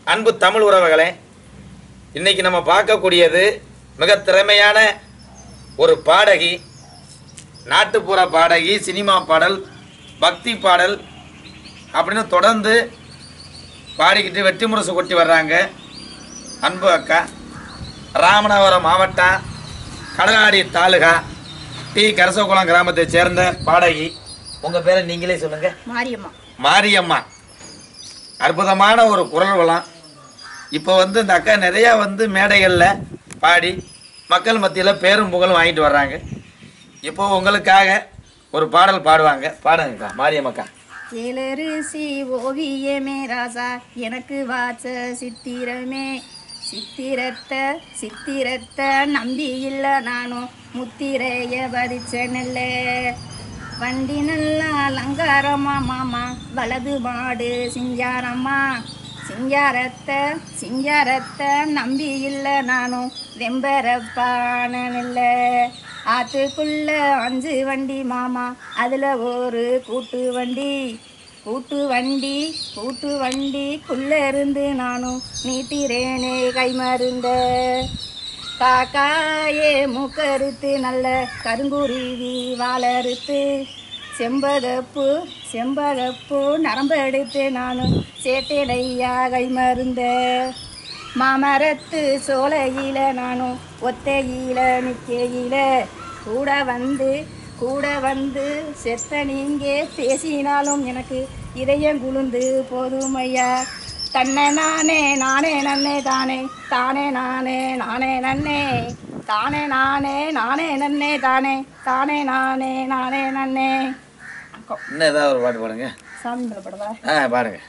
அன்பு தமிழ் உறவுகளே இன்னைக்கு நம்ம பார்க்கக்கூடியது மிக திறமையான ஒரு பாடகி நாட்டுப்புற பாடகி சினிமா பாடல் பக்தி பாடல் அப்படின்னு தொடர்ந்து பாடிக்கிட்டு வெற்றி முரசு கொட்டி வர்றாங்க அன்பு அக்கா ராமநாதபுரம் மாவட்டம் கடலாடி தாலுகா டி கரசகுளம் கிராமத்தை சேர்ந்த பாடகி உங்கள் பேரை நீங்களே சொல்லுங்கள் மாரியம்மா மாரியம்மா அற்புதமான ஒரு குரல் வளம் இப்போ வந்து இந்த அக்கா நிறையா வந்து மேடைகளில் பாடி மக்கள் மத்தியில் பேரும் புகழும் வாங்கிட்டு வர்றாங்க இப்போ உங்களுக்காக ஒரு பாடல் பாடுவாங்க பாடுங்கக்கா மாரியம்மக்கா ஏலரிசி ஓவியமே ராசா எனக்கு வாச்ச சித்திரமே சித்திரத்தை சித்திரத்தை நம்பி இல்லை நானும் முத்திரைய பதிச்ச நெல்ல வண்டி நல்லா அலங்காரமா மாமா வலது மாடு சிங்காரம்மா சிங்காரத்தை சிங்காரத்தை நம்பி இல்லை நானும் வெம்பரப்பான நெல்ல ஆத்துக்குள்ள அஞ்சு வண்டி மாமா அதில் ஒரு கூட்டு வண்டி கூட்டு வண்டி கூட்டு வண்டிக்குள்ள இருந்து நானும் நீட்டிரேனே கை மருந்த காக்காயே மூக்கறுத்து நல்ல கருங்குருவி வாழறுத்து செம்பகப்பு செம்பகப்பு நரம்பு எடுத்து நானும் சேட்டடையா கை மருந்த மாமரத்து சோலையில நானும் ஒத்தையில நிக்கையில கூட வந்து கூட வந்து செத்த நீங்க பேசினாலும் எனக்கு இதயம் குளிர்ந்து போதுமையா தன்னை நானே நானே நன்னே தானே தானே நானே நானே நன்னே தானே நானே நானே நன்னே தானே தானே நானே நானே நன்னே இன்னும் ஏதாவது ஒரு பாட்டு பாடுங்க சாமி படவா ஆ பாடுங்க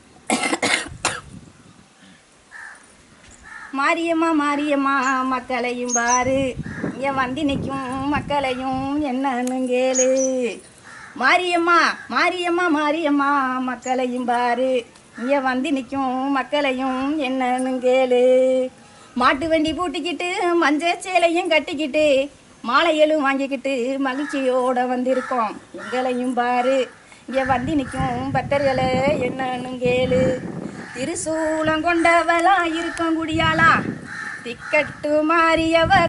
மாரியம்மா மாரியம்மா மக்களையும் பாரு இங்கே வந்து நிற்கும் மக்களையும் என்னன்னு கேளு மாரியம்மா மாரியம்மா மாரியம்மா மக்களையும் பாரு இங்கே வந்து நிற்கும் மக்களையும் என்னன்னு கேளு மாட்டு வண்டி பூட்டிக்கிட்டு மஞ்சள் சேலையும் கட்டிக்கிட்டு மாலைகளும் வாங்கிக்கிட்டு மகிழ்ச்சியோட வந்திருக்கோம் எங்களையும் பாரு இங்கே வந்து நிற்கும் பக்தர்களை என்னன்னு கேளு திருசூலம் கொண்டவளா இருக்கும் குடியாளா திக்கட்டு மாறியவ